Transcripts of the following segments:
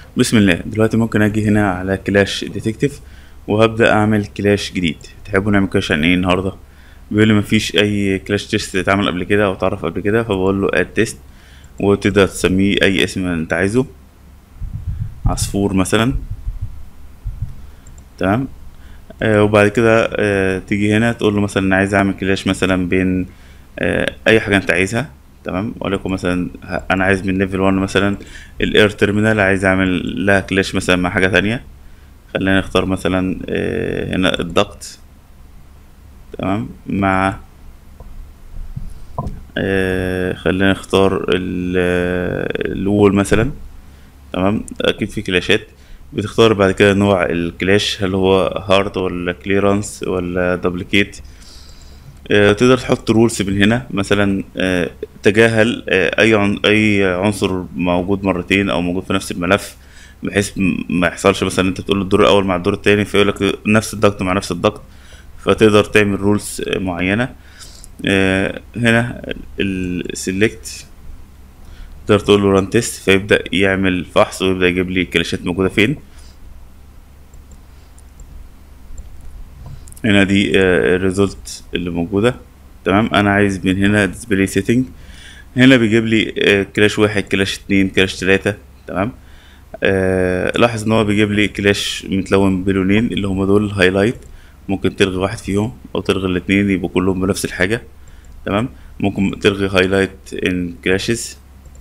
بسم الله دلوقتي ممكن اجي هنا على كلاش ديتكتيف وهبدأ اعمل كلاش جديد تحبوا نعمل كلاش عن ايه النهارده بيقول لي مفيش اي كلاش تيست اتعمل قبل كده او اتعرف قبل كده فبقول له اد تيست وتقدر تسميه اي اسم انت عايزه عصفور مثلا تمام آه وبعد كده آه تيجي هنا تقول له مثلا انا عايز اعمل كلاش مثلا بين آه اي حاجه انت عايزها تمام وليكن مثلا ه- انا عايز من ليفل 1 مثلا الاير تيرمينال عايز اعمل لها كلاش مثلا مع حاجه تانية خلينا نختار مثلا آه هنا الضغط تمام مع آه خلينا نختار ال- الوول مثلا تمام اكيد في كلاشات بتختار بعد كده نوع الكلاش هل هو هارد ولا كليرانس ولا دبليكيت آه، تقدر تحط رولز من هنا مثلا آه، تجاهل آه، اي عن- اي عنصر موجود مرتين او موجود في نفس الملف بحيث م- ما يحصلش مثلا انت تقول الدور الاول مع الدور التاني فيقول لك نفس الضغط مع نفس الضغط فتقدر تعمل رولز معينه آه، هنا السلكت تقدر تقول له ران تيست فيبدا يعمل فحص ويبدا يجيب لي الكلاشات موجوده فين هنا دي الريزولت اللي موجودة تمام انا عايز من هنا ديسبلاي سيتنج هنا بيجيب لي آه، كلاش واحد كلاش اتنين كلاش تلاتة تمام آه لاحظ ان هو بيجيب لي كلاش متلون بلونين اللي هما دول الهايلايت ممكن تلغي واحد فيهم او تلغي الاتنين يبقوا كلهم بنفس الحاجة تمام ممكن تلغي هايلايت ان كلاشز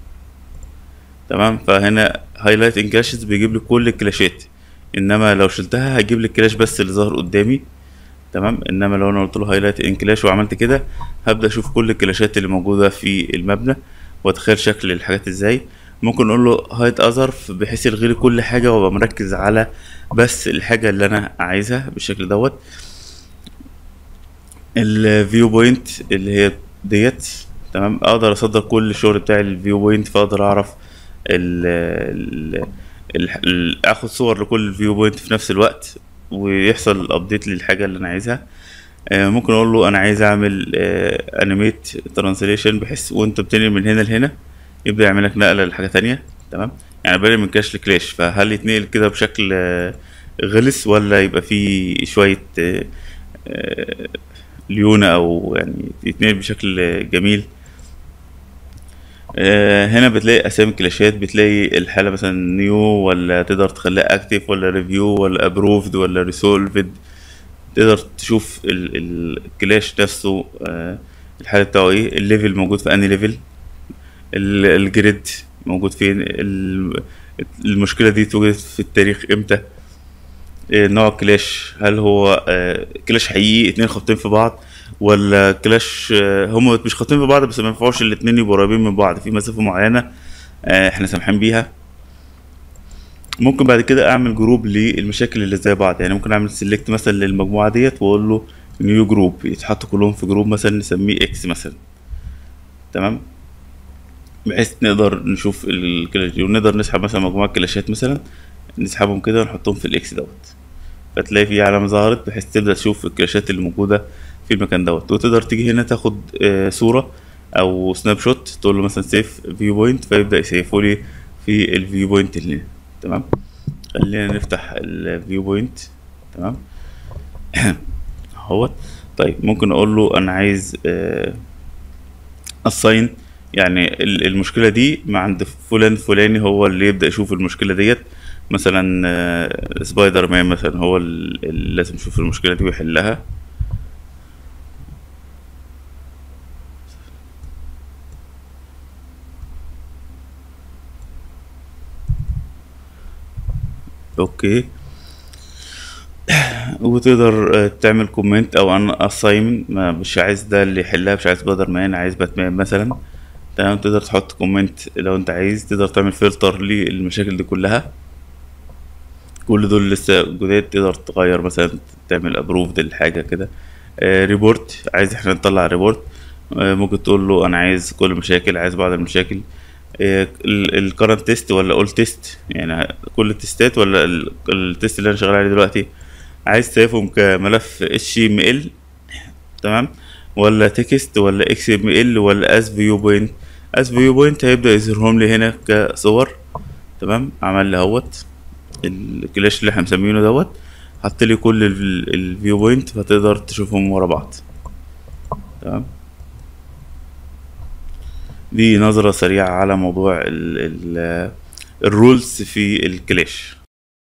تمام فهنا هايلايت ان كلاشز بيجيب لي كل الكلاشات انما لو شلتها هيجيب لي الكلاش بس اللي ظهر قدامي تمام انما لو انا قلت له هايلايت ان كلاش وعملت كده هبدا اشوف كل الكلاشات اللي موجوده في المبنى واتخيل شكل الحاجات ازاي ممكن اقول له هايت اذر بحيث يلغي لي كل حاجه وابقى مركز على بس الحاجه اللي انا عايزها بالشكل دوت الفيو بوينت اللي هي ديت تمام اقدر اصدر كل الشغل بتاعي للفيو بوينت فاقدر اعرف ال ال ال ال اخد صور لكل الفيو بوينت في نفس الوقت ويحصل ابديت للحاجه اللي انا عايزها آه، ممكن اقول له انا عايز اعمل انيميت ترانسليشن بحيث وانت بتنقل من هنا لهنا يبدا يعمل لك نقله لحاجه تانية تمام يعني بنقل من كلاش لكلاش فهل يتنقل كده بشكل آه، غلس ولا يبقى فيه شويه آه، آه، ليونه او يعني يتنقل بشكل آه، جميل آه، هنا بتلاقي اسامي الكلاشات بتلاقي الحاله مثلا نيو ولا تقدر تخليها اكتف ولا ريفيو ولا ابروفد ولا ريسولفد تقدر تشوف ال- ال- الكلاش نفسه آه، الحاله بتاعه ايه الليفل موجود في انهي ليفل ال- الجريد موجود فين ال- المشكله دي اتوجدت في التاريخ امتى آه، نوع كلاش هل هو آه، كلاش حقيقي اتنين خابطين في بعض ولا كلاش آه، هم مش خابطين في بعض بس ما ينفعوش الاتنين يبقوا قريبين من بعض في مسافه معينه آه، احنا سامحين بيها ممكن بعد كده اعمل جروب للمشاكل اللي زي بعض يعني ممكن اعمل سيلكت مثلا للمجموعه ديت واقول له نيو جروب يتحطوا كلهم في جروب مثلا نسميه اكس مثلا تمام بحيث نقدر نشوف الكلاش دي ونقدر نسحب مثلا مجموعه كلاشات مثلا نسحبهم كده ونحطهم في الاكس دوت فتلاقي في علامة ظهرت بحيث تبدأ تشوف الكلاشات اللي موجودة في المكان دوت وتقدر تيجي هنا تاخد آه، صورة أو سناب شوت تقول له مثلا سيف فيو بوينت فيبدأ يسيفه لي في الفيو بوينت اللي هنا تمام خلينا نفتح الفيو بوينت تمام اهوت طيب ممكن أقول له أنا عايز assign يعني ال- المشكلة دي مع عند فلان فلاني هو اللي يبدأ يشوف المشكلة ديت مثلا آه، سبايدر مان مثلا هو ال- اللي لازم يشوف المشكلة دي ويحلها اوكي وتقدر آه، تعمل كومنت او ان اساين مش عايز ده اللي يحلها مش عايز سبايدر مان عايز باتمان مثلا تمام تقدر تحط كومنت لو انت عايز تقدر تعمل فلتر للمشاكل دي كلها كل دول لسه جداد تقدر تغير مثلا تعمل ابروف للحاجه كده آه ريبورت عايز احنا نطلع ريبورت آه ممكن تقول له انا عايز كل المشاكل عايز بعض المشاكل الكرنت تيست ولا اول تيست يعني كل التستات ولا ال- التيست اللي انا شغال عليه دلوقتي عايز تضيفهم كملف اتش ام ال تمام ولا تكست ولا اكس ام ال ولا اس فيو بوينت اس فيو بوينت هيبدا يظهرهم لي هنا كصور تمام عمل لي اهوت الكلاش اللي احنا مسمينه دوت حط لي كل الفيو بوينت فتقدر تشوفهم ورا بعض تمام دي نظرة سريعة على موضوع ال ال الرولز في الكلاش